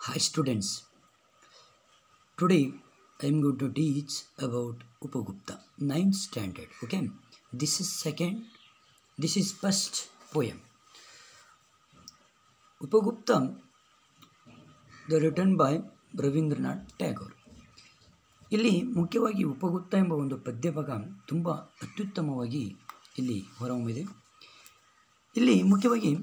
Hi students. Today I am going to teach about Upagupta, ninth standard. Okay. This is second. This is first poem. Upagupta, the written by Ravindranath Tagore ಇಲ್ಲಿ ಮುಖ್ಯವಾಗಿ ಉಪಗುಪ್ತ ಎಂಬ ಒಂದು ಪದ್ಯಭಾಗ ತುಂಬ ಅತ್ಯುತ್ತಮವಾಗಿ ಇಲ್ಲಿ ಹೊರಹೊಮ್ಮಿದೆ ಇಲ್ಲಿ ಮುಖ್ಯವಾಗಿ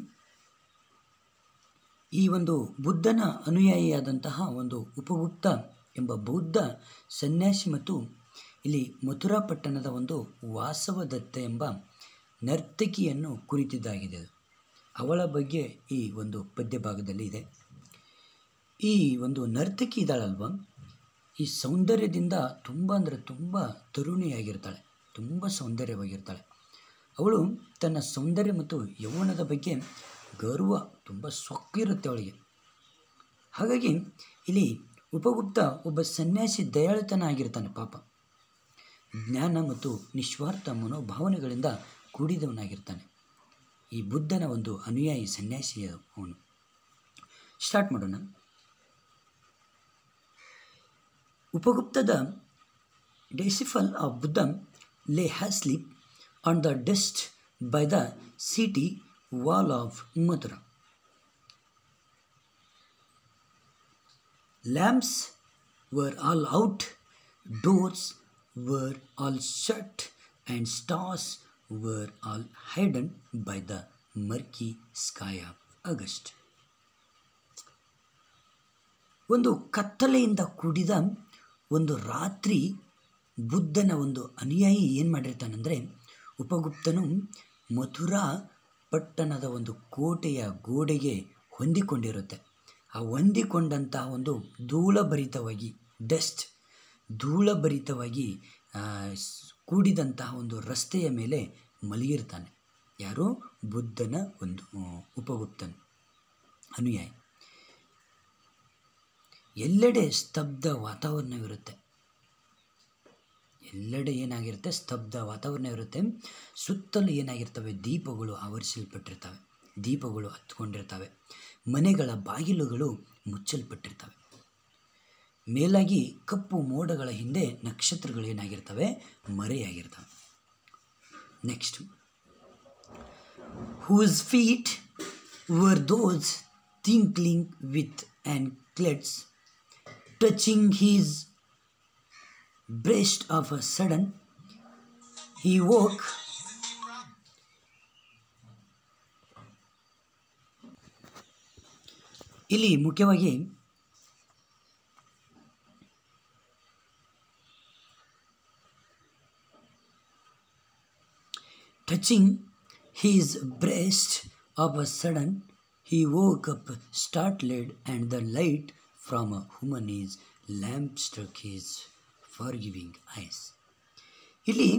ಈ ಒಂದು ಬುದ್ಧನ ಅನುಯಾಯಿಯಾದಂತಹ ಒಂದು ಉಪಗುಪ್ತ ಎಂಬ ಬೌದ್ಧ ಸನ್ಯಾಸಿ ಮತ್ತು ಇಲ್ಲಿ ಮಥುರಾ ಪಟ್ಟಣದ ಒಂದು ವಾಸವದತ್ತ ಎಂಬ ನರ್ತಕಿಯನ್ನು ಕುರಿತಿದ್ದಾಗಿದೆ ಅದು. ಅವಳ ಬಗ್ಗೆ ಈ ಒಂದು ಪದ್ಯ ಭಾಗದಲ್ಲಿ ಇದೆ ಈ ಒಂದು ನರ್ತಕಿ ಇದ್ದಾಳಲ್ವ ಈ ಸೌಂದರ್ಯದಿಂದ ತುಂಬ ಅಂದರೆ ತುಂಬ ತರುಣಿಯಾಗಿರ್ತಾಳೆ ತುಂಬ ಸೌಂದರ್ಯವಾಗಿರ್ತಾಳೆ ಅವಳು ತನ್ನ ಸೌಂದರ್ಯ ಮತ್ತು ಯೌವನದ ಬಗ್ಗೆ ಗರ್ವ ತುಂಬ ಸೊಕ್ಕಿರುತ್ತೆ ಅವಳಿಗೆ ಹಾಗಾಗಿ ಇಲ್ಲಿ ಉಪಗುಪ್ತ ಒಬ್ಬ ಸನ್ಯಾಸಿ ದಯಾಳುತನ ಆಗಿರ್ತಾನೆ ಪಾಪ ಜ್ಞಾನ ಮತ್ತು ನಿಸ್ವಾರ್ಥ ಮನೋಭಾವನೆಗಳಿಂದ ಕೂಡಿದವನಾಗಿರ್ತಾನೆ ಈ ಬುದ್ಧನ ಒಂದು ಅನುಯಾಯಿ ಸನ್ಯಾಸಿ ಅವನು ಸ್ಟಾರ್ಟ್ ಮಾಡೋಣ ಉಪಗುಪ್ತದ ಡೆಸಿಫಲ್ of Buddha lay has sleep on the dust by the city wall of Mathura lamps were all out, doors were all shut, and stars were all hidden by the murky sky of August. ಒಂದು ಕತ್ತಲೆಯಿಂದ ಕೂಡಿದ ಒಂದು ರಾತ್ರಿ ಬುದ್ಧನ ಒಂದು ಅನುಯಾಯಿ ಏನು ಮಾಡಿರ್ತಾನೆಂದರೆ ಉಪಗುಪ್ತನು ಮಥುರಾ ಪಟ್ಟಣದ ಒಂದು ಕೋಟೆಯ ಗೋಡೆಗೆ ಹೊಂದಿಕೊಂಡಿರುತ್ತೆ ಆ ಹೊಂದಿಕೊಂಡಂತಹ ಒಂದು ಧೂಳಭರಿತವಾಗಿ ಡಸ್ಟ್ ಧೂಳಭರಿತವಾಗಿ ಆ, ಸ್- ಕೂಡಿದಂತಹ ಒಂದು ರಸ್ತೆಯ ಮೇಲೆ ಮಲಗಿರ್ತಾನೆ ಯಾರೋ ಬುದ್ಧನ ಒಂದು ಆ, ಉಪಗುಪ್ತನು ಅನುಯಾಯಿ ಎಲ್ಲೆಡೆ ಸ್ತಬ್ಧ ವಾತಾವರಣವಿರುತ್ತೆ ಎಲ್ಲೆಡೆ ಏನಾಗಿರುತ್ತೆ ಸ್ತಬ್ಧ ವಾತಾವರಣವಿರುತ್ತೆ ಸುತ್ತಲೂ ಏನಾಗಿರ್ತವೆ ದೀಪಗಳು ಆವರಿಸಲ್ಪಟ್ಟಿರ್ತವೆ ದೀಪಗಳು ಹತ್ಕೊಂಡಿರ್ತವೆ ಮನೆಗಳ ಬಾಗಿಲುಗಳು ಮುಚ್ಚಲ್ಪಟ್ಟಿರ್ತವೆ ಮೇಲಾಗಿ ಕಪ್ಪು ಮೋಡಗಳ ಹಿಂದೆ ನಕ್ಷತ್ರಗಳು ಏನಾಗಿರ್ತವೆ ಮರೆಯಾಗಿರ್ತವೆ next whose feet were those tinkling with anklets, touching his breast of a sudden. He woke. ಇಲ್ಲಿ ಮುಖ್ಯವಾಗಿ touching his breast of a sudden he woke up startled and the light from a woman's lamp struck his forgiving eyes ಇಲ್ಲಿ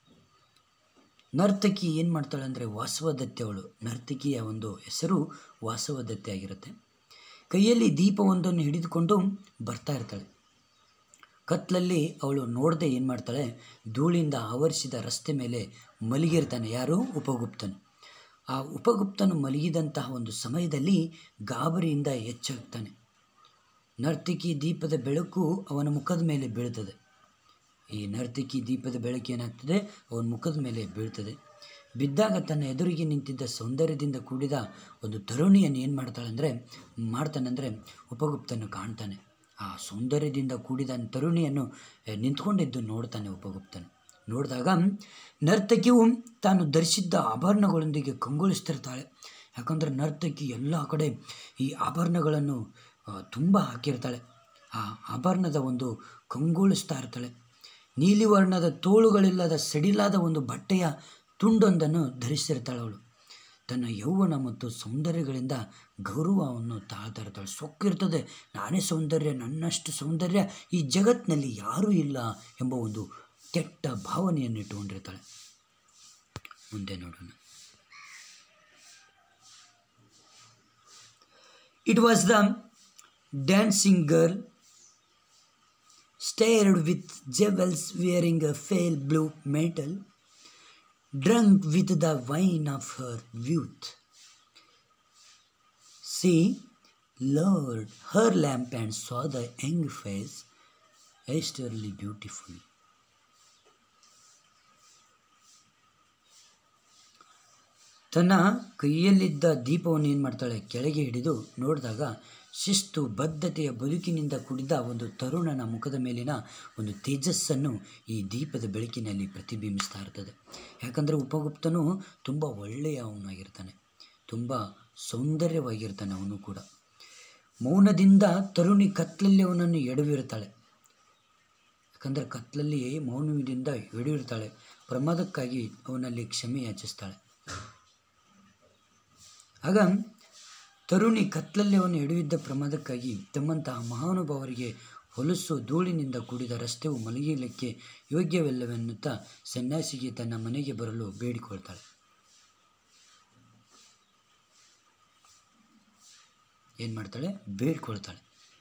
ನರ್ತಕಿ ಏನು ಮಾಡ್ತಾಳೆ ಅಂದರೆ ವಾಸವದತ್ತೆ ಅವಳು ನರ್ತಕಿಯ ಒಂದು ಹೆಸರು ವಾಸವದತ್ತೆ ಆಗಿರುತ್ತೆ ಕೈಯಲ್ಲಿ ದೀಪವೊಂದನ್ನು ಹಿಡಿದುಕೊಂಡು ಬರ್ತಾ ಇರ್ತಾಳೆ ಕತ್ಲಲ್ಲಿ ಅವಳು ನೋಡದೆ ಏನು ಮಾಡ್ತಾಳೆ ಧೂಳಿಂದ ಆವರಿಸಿದ ರಸ್ತೆ ಮೇಲೆ ಮಲಗಿರ್ತಾನೆ ಯಾರು ಉಪಗುಪ್ತನು ಆ ಉಪಗುಪ್ತನು ಮಲಗಿದಂತಹ ಒಂದು ಸಮಯದಲ್ಲಿ ಗಾಬರಿಯಿಂದ ಎಚ್ಚಾಗ್ತಾನೆ ನರ್ತಕಿ ದೀಪದ ಬೆಳಕು ಅವನ ಮುಖದ ಮೇಲೆ ಬೀಳ್ತದೆ ಈ ನರ್ತಕಿ ದೀಪದ ಬೆಳಕು ಏನಾಗ್ತದೆ ಅವನ ಮುಖದ ಮೇಲೆ ಬೀಳ್ತದೆ ಬಿದ್ದಾಗ ತನ್ನ ಎದುರಿಗೆ ನಿಂತಿದ್ದ ಸೌಂದರ್ಯದಿಂದ ಕೂಡಿದ ಒಂದು ತರುಣಿಯನ್ನು ಏನು ಮಾಡ್ತಾಳೆ ಅಂದರೆ ಮಾಡ್ತಾನೆಂದರೆ ಉಪಗುಪ್ತನು ಕಾಣ್ತಾನೆ ಆ ಸೌಂದರ್ಯದಿಂದ ಕೂಡಿದ ತರುಣಿಯನ್ನು ಎ, ನಿಂತ್ಕೊಂಡಿದ್ದು ನೋಡ್ತಾನೆ ಉಪಗುಪ್ತನು ನೋಡಿದಾಗ ನರ್ತಕಿಯು ತಾನು ಧರಿಸಿದ್ದ ಆಭರಣಗಳೊಂದಿಗೆ ಕಂಗೊಳಿಸ್ತಿರ್ತಾಳೆ ಯಾಕಂದರೆ ನರ್ತಕಿ ಎಲ್ಲ ಕಡೆ ಈ ಆಭರಣಗಳನ್ನು ತುಂಬ ಹಾಕಿರ್ತಾಳೆ ಆ ಆಭರಣದ ಒಂದು ಕಂಗೊಳಿಸ್ತಾ ಇರ್ತಾಳೆ ನೀಲಿ ವರ್ಣದ ತೋಳುಗಳಿಲ್ಲದ ಸಡಿಲಾದ ಒಂದು ಬಟ್ಟೆಯ ತುಂಡೊಂದನ್ನು ಧರಿಸಿರ್ತಾಳೆ ಅವಳು ತನ್ನ ಯೌವನ ಮತ್ತು ಸೌಂದರ್ಯಗಳಿಂದ ಗೌರವವನ್ನು ತಾಳ್ತಾ ಇರ್ತಾಳೆ ಸೊಕ್ಕಿರ್ತದೆ ನಾನೇ ಸೌಂದರ್ಯ ನನ್ನಷ್ಟು ಸೌಂದರ್ಯ ಈ ಜಗತ್ತಿನಲ್ಲಿ ಯಾರೂ ಇಲ್ಲ ಎಂಬ ಒಂದು ಕೆಟ್ಟ ಭಾವನೆಯನ್ನು ಇಟ್ಟುಕೊಂಡಿರ್ತಾಳೆ ಮುಂದೆ ನೋಡೋಣ it was the dancing girl stared with jewels wearing a pale blue mantle, drunk with the wine of her youth. She lowered her lamp and saw the young face extremely beautiful. ತನ್ನ ಕೈಯಲ್ಲಿದ್ದ ದೀಪವನ್ನು ಏನು ಮಾಡ್ತಾಳೆ ಕೆಳಗೆ ಹಿಡಿದು ನೋಡಿದಾಗ ಶಿಸ್ತು ಬದ್ಧತೆಯ ಬದುಕಿನಿಂದ ಕೂಡಿದ ಒಂದು ತರುಣನ ಮುಖದ ಮೇಲಿನ ಒಂದು ತೇಜಸ್ಸನ್ನು ಈ ದೀಪದ ಬೆಳಕಿನಲ್ಲಿ ಪ್ರತಿಬಿಂಬಿಸ್ತಾ ಇರ್ತದೆ ಯಾಕಂದರೆ ಉಪಗುಪ್ತನು ತುಂಬ ಒಳ್ಳೆಯ ಅವನಾಗಿರ್ತಾನೆ ತುಂಬ ಸೌಂದರ್ಯವಾಗಿರ್ತಾನೆ ಅವನು ಕೂಡ ಮೌನದಿಂದ ತರುಣಿ ಕತ್ಲಲ್ಲಿ ಅವನನ್ನು ಎಡವಿರ್ತಾಳೆ ಯಾಕಂದರೆ ಕತ್ಲಲ್ಲಿ ಮೌನದಿಂದ ಎಡವಿರ್ತಾಳೆ ಪ್ರಮಾದಕ್ಕಾಗಿ ಅವನಲ್ಲಿ ಕ್ಷಮೆ ಯಾಚಿಸ್ತಾಳೆ ಆಗ ತರುಣಿ ಕತ್ಲಲ್ಲಿ ಅವನು ಎಡವಿದ್ದ ಪ್ರಮಾದಕ್ಕಾಗಿ ತಮ್ಮಂತಹ ಮಹಾನುಭಾವರಿಗೆ ಹೊಲಸು ಧೂಳಿನಿಂದ ಕೂಡಿದ ರಸ್ತೆಯು ಮಲಗಲಿಕ್ಕೆ ಯೋಗ್ಯವಿಲ್ಲವೆನ್ನುತ್ತಾ ಸನ್ಯಾಸಿಗೆ ತನ್ನ ಮನೆಗೆ ಬರಲು ಬೇಡಿಕೊಳ್ತಾಳೆ ಏನು ಮಾಡ್ತಾಳೆ ಬೇಡ್ಕೊಳ್ತಾಳೆ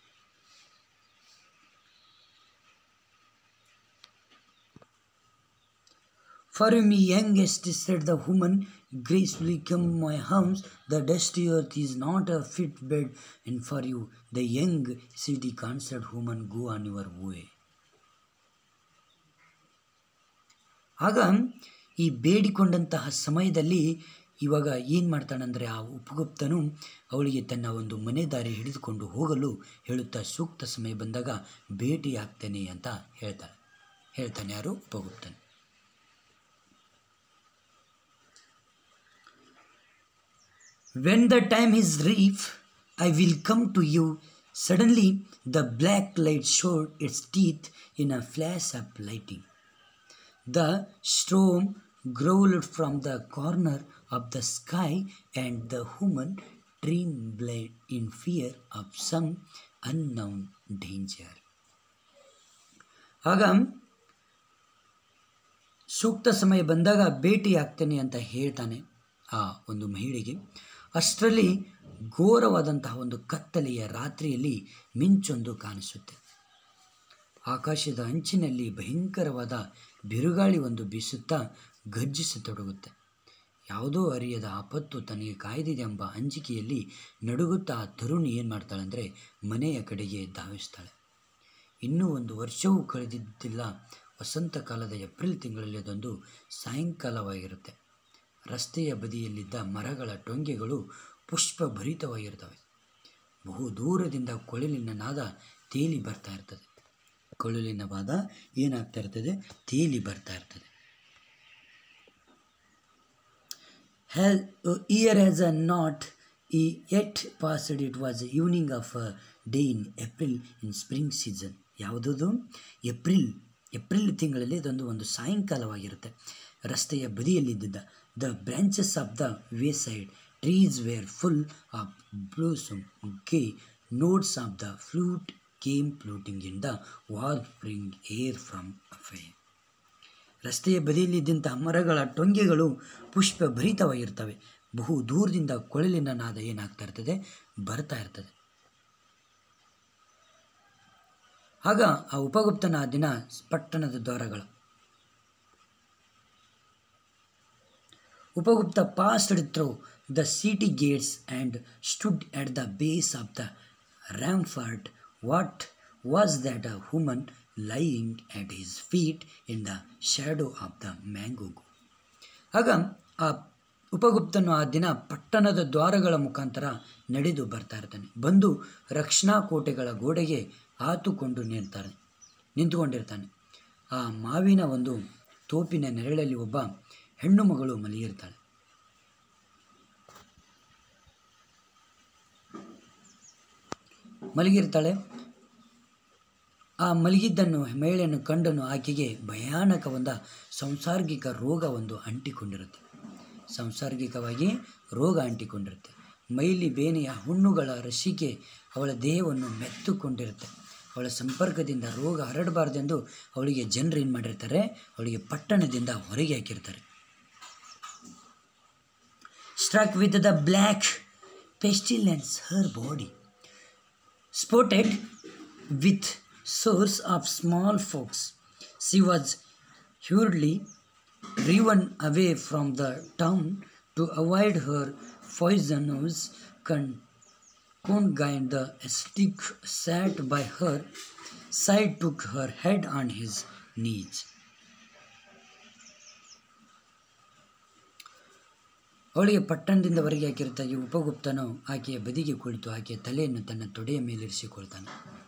For me, youngest, said the woman, gracefully come my house. The dusty earth is not a fit bed, and for you, the young city concert woman, go on your way. ಆಗ ಈ ಬೇಡಿಕೊಂಡಂತಹ ಸಮಯದಲ್ಲಿ ಇವಾಗ ಏನು ಮಾಡ್ತಾನಂದರೆ ಆ ಉಪಗುಪ್ತನು ಅವಳಿಗೆ ತನ್ನ ಒಂದು ಮನೆ ದಾರಿ ಹಿಡಿದುಕೊಂಡು ಹೋಗಲು ಹೇಳುತ್ತಾ ಸೂಕ್ತ ಸಮಯ ಬಂದಾಗ ಭೇಟಿಯಾಗ್ತೇನೆ ಅಂತ ಹೇಳ್ತಾಳೆ ಹೇಳ್ತಾನೆ ಯಾರು ಉಪಗುಪ್ತನು When the time is ripe, I will come to you. Suddenly, the black light showed its teeth in a flash of lighting. The storm growled from the corner of the sky, and the woman trembled in fear of some unknown danger. ಆಗ ಸೂಕ್ತ ಸಮಯ ಬಂದಾಗ ಭೇಟಿ ಆಗ್ತೇನೆ ಅಂತ ಹೇಳ್ತಾನೆ ಆ ಒಂದು ಮಹಿಳೆಗೆ ಅಷ್ಟರಲ್ಲಿ ಘೋರವಾದಂತಹ ಒಂದು ಕತ್ತಲೆಯ ರಾತ್ರಿಯಲ್ಲಿ ಮಿಂಚೊಂದು ಕಾಣಿಸುತ್ತೆ ಆಕಾಶದ ಅಂಚಿನಲ್ಲಿ ಭಯಂಕರವಾದ ಬಿರುಗಾಳಿ ಒಂದು ಬೀಸುತ್ತಾ ಗರ್ಜಿಸತೊಡಗುತ್ತೆ ಯಾವುದೋ ಅರಿಯದ ಆಪತ್ತು ತನಗೆ ಕಾಯ್ದಿದೆ ಎಂಬ ಅಂಜಿಕೆಯಲ್ಲಿ ನಡುಗುತ್ತಾ ಆ ತರುಣಿ ಏನು ಮಾಡ್ತಾಳೆ ಅಂದರೆ ಮನೆಯ ಕಡೆಗೆ ಧಾವಿಸ್ತಾಳೆ ಇನ್ನೂ ಒಂದು ವರ್ಷವೂ ಕಳೆದಿದ್ದಿಲ್ಲ ವಸಂತ ಕಾಲದ ಏಪ್ರಿಲ್ ತಿಂಗಳಲ್ಲಿ ಅದೊಂದು ಸಾಯಂಕಾಲವಾಗಿರುತ್ತೆ ರಸ್ತೆಯ ಬದಿಯಲ್ಲಿದ್ದ ಮರಗಳ ಟೊಂಗೆಗಳು ಪುಷ್ಪಭರಿತವಾಗಿರ್ತವೆ ಬಹು ದೂರದಿಂದ ಕೊಳಲಿನ ನಾದ ತೇಲಿ ಬರ್ತಾ ಇರ್ತದೆ ಕೊಳಲಿನ ವಾದ ಏನಾಗ್ತಾ ಇರ್ತದೆ ತೇಲಿ ಬರ್ತಾ ಇರ್ತದೆ Hell, uh, year has a not e- yet passed. It was evening of a day in April in spring season. ಯಾವುದದು ಏಪ್ರಿಲ್ ಏಪ್ರಿಲ್ ತಿಂಗಳಲ್ಲಿ ಇದೊಂದು ಒಂದು ಸಾಯಂಕಾಲವಾಗಿರುತ್ತೆ ರಸ್ತೆಯ ಬದಿಯಲ್ಲಿದ್ದ the branches of the wayside trees were full of blossom ಗೆ notes of the flute came floating in the warm spring air from afar ರಸ್ತೆಯ ಬದಿಯಲ್ಲಿದ್ದಂತಹ ಮರಗಳ ಟೊಂಗೆಗಳು ಪುಷ್ಪ ಭರಿತವಾಗಿರ್ತವೆ ಬಹು ದೂರದಿಂದ ಕೊಳಲಿನ ನಾದ ಏನಾಗ್ತಾ ಇರ್ತದೆ ಬರ್ತಾ ಇರ್ತದೆ ಆಗ ಆ ಉಪಗುಪ್ತನ ಆ ದಿನ ಪಟ್ಟಣದ ದ್ವಾರಗಳು Upagupta passed through the city gates and stood at the base of the rampart what was that a human lying at his feet in the shadow of the mango grove ಆಗ ಆ ಉಪಗುಪ್ತನು ಆ ದಿನ ಪಟ್ಟಣದ ದ್ವಾರಗಳ ಮುಖಾಂತರ ನಡೆದು ಬರ್ತಾ ಇರ್ತಾನೆ ಬಂದು ರಕ್ಷಣಾ ಕೋಟೆಗಳ ಗೋಡೆಗೆ ಆತುಕೊಂಡು ನಿಲ್ತಾನೆ ನಿಂತುಕೊಂಡಿರ್ತಾನೆ ಆ ಮಾವಿನ ಒಂದು ತೋಪಿನ ನೆರಳಲ್ಲಿ ಒಬ್ಬ ಹೆಣ್ಣು ಮಗಳು ಮಲಗಿರ್ತಾಳೆ ಮಲಗಿರ್ತಾಳೆ ಆ ಮಲಗಿದ್ದನ್ನು ಮಹಿಳೆಯನ್ನು ಕಂಡನು ಆಕೆಗೆ ಭಯಾನಕ ಒಂದು ಸಂಸರ್ಗಿಕ ರೋಗ ಒಂದು ಅಂಟಿಕೊಂಡಿರುತ್ತೆ ಸಂಸರ್ಗಿಕವಾಗಿ ರೋಗ ಅಂಟಿಕೊಂಡಿರುತ್ತೆ ಮೈಲಿ ಬೇನೆಯ ಹುಣ್ಣುಗಳ ರಸಿಕೆ ಅವಳ ದೇಹವನ್ನು ಮೆತ್ತುಕೊಂಡಿರುತ್ತೆ ಅವಳ ಸಂಪರ್ಕದಿಂದ ರೋಗ ಹರಡಬಾರ್ದೆಂದು ಅವಳಿಗೆ ಜನರು ಏನು ಮಾಡಿರ್ತಾರೆ ಅವಳಿಗೆ ಪಟ್ಟಣದಿಂದ ಹೊರಗೆ ಹಾಕಿರ್ತಾರೆ struck with the black pestilence her body spotted with sores of small fox. She was hurriedly driven away from the town to avoid her poisonous con- Congain the ascetic sat by her side, took her head on his knees. ಅವಳಿಗೆ ಪಟ್ಟಣದಿಂದ ಹೊರಗೆ ಹಾಕಿರ್ತಾಗಿ ಉಪಗುಪ್ತನು ಆಕೆಯ ಬದಿಗೆ ಕುಳಿತು ಆಕೆಯ ತಲೆಯನ್ನು ತನ್ನ ತೊಡೆಯ ಮೇಲಿರಿಸಿಕೊಳ್ತಾನೆ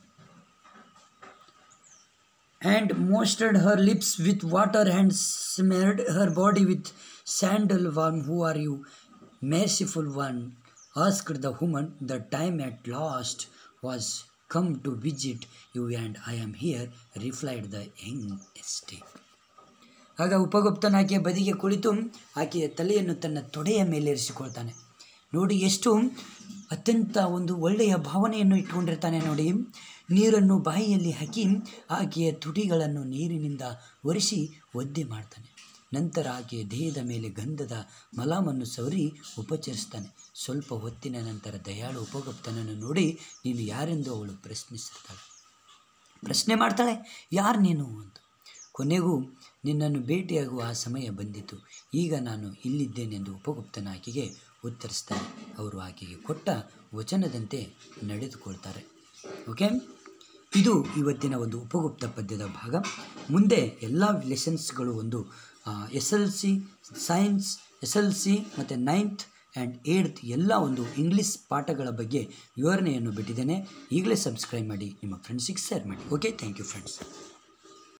and moistened her lips with water and smeared her body with sandal one who are you merciful one asked the woman the time at last was come to visit you and i am here replied the young estate ಆಗ ಉಪಗುಪ್ತನ ಆಕೆಯ ಬದಿಗೆ ಕುಳಿತು ಆಕೆಯ ತಲೆಯನ್ನು ತನ್ನ ತೊಡೆಯ ಮೇಲೆ ಇರಿಸಿಕೊಳ್ತಾನೆ ನೋಡಿ ಎಷ್ಟು ಅತ್ಯಂತ ಒಂದು ಒಳ್ಳೆಯ ಭಾವನೆಯನ್ನು ಇಟ್ಕೊಂಡಿರ್ತಾನೆ ನೋಡಿ ನೀರನ್ನು ಬಾಯಿಯಲ್ಲಿ ಹಾಕಿ ಆಕೆಯ ತುಟಿಗಳನ್ನು ನೀರಿನಿಂದ ಒರೆಸಿ ಒದ್ದೆ ಮಾಡ್ತಾನೆ ನಂತರ ಆಕೆಯ ದೇಹದ ಮೇಲೆ ಗಂಧದ ಮಲಾಮನ್ನು ಸವರಿ ಉಪಚರಿಸ್ತಾನೆ ಸ್ವಲ್ಪ ಹೊತ್ತಿನ ನಂತರ ದಯಾಳು ಉಪಗುಪ್ತನನ್ನು ನೋಡಿ ನೀನು ಯಾರೆಂದು ಅವಳು ಪ್ರಶ್ನಿಸಿರ್ತಾಳೆ ಪ್ರಶ್ನೆ ಮಾಡ್ತಾಳೆ ಯಾರು ನೀನು ಅಂತ ಕೊನೆಗೂ ನಿನ್ನನ್ನು ಭೇಟಿಯಾಗುವ ಆ ಸಮಯ ಬಂದಿತು ಈಗ ನಾನು ಇಲ್ಲಿದ್ದೇನೆಂದು ಉಪಗುಪ್ತನ ಆಕೆಗೆ ಉತ್ತರಿಸ್ತಾನೆ ಅವರು ಆಕೆಗೆ ಕೊಟ್ಟ ವಚನದಂತೆ ನಡೆದುಕೊಳ್ತಾರೆ ಓಕೆ ಇದು ಇವತ್ತಿನ ಒಂದು ಉಪಗುಪ್ತ ಪದ್ಯದ ಭಾಗ ಮುಂದೆ ಎಲ್ಲ ಲೆಸನ್ಸ್ಗಳು ಒಂದು S L C science S L C ಮತ್ತು ನೈನ್ತ್ ಆ್ಯಂಡ್ ಏಡ್ತ್ ಎಲ್ಲ ಒಂದು ಇಂಗ್ಲೀಷ್ ಪಾಠಗಳ ಬಗ್ಗೆ ವಿವರಣೆಯನ್ನು ಬಿಟ್ಟಿದ್ದೇನೆ ಈಗಲೇ ಸಬ್ಸ್ಕ್ರೈಬ್ ಮಾಡಿ ನಿಮ್ಮ ಫ್ರೆಂಡ್ಸಿಗೆ ಶೇರ್ ಮಾಡಿ ಓಕೆ ಥ್ಯಾಂಕ್ ಯು ಫ್ರೆಂಡ್ಸ್